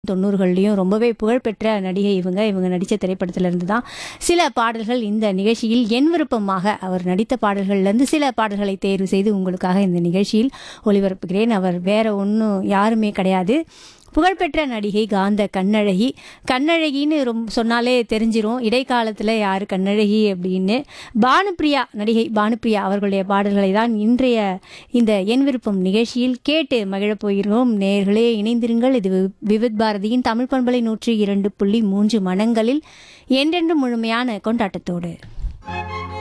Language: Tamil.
தொண்ணூறுகள்லையும் ரொம்பவே புகழ்பெற்ற நடிகை இவங்க இவங்க நடித்த திரைப்படத்திலிருந்து தான் சில பாடல்கள் இந்த நிகழ்ச்சியில் என் விருப்பமாக அவர் நடித்த பாடல்கள்லேருந்து சில பாடல்களை தேர்வு செய்து உங்களுக்காக இந்த நிகழ்ச்சியில் ஒளிபரப்புகிறேன் அவர் வேற ஒன்றும் யாருமே கிடையாது புகழ்பெற்ற நடிகை காந்த கண்ணழகி கண்ணழகின்னு ரொம்ப சொன்னாலே தெரிஞ்சிரும் இடைக்காலத்தில் யார் கண்ணழகி அப்படின்னு பானுப்பிரியா நடிகை பானுப்பிரியா அவர்களுடைய பாடல்களை தான் இன்றைய இந்த என் விருப்பம் நிகழ்ச்சியில் கேட்டு மகிழப் போகிறோம் நேர்களே இணைந்திருங்கள் இது வி- விவித் பாரதியின் தமிழ் பண்பலை நூற்றி இரண்டு புள்ளி மூன்று மனங்களில் என்றென்றும் முழுமையான கொண்டாட்டத்தோடு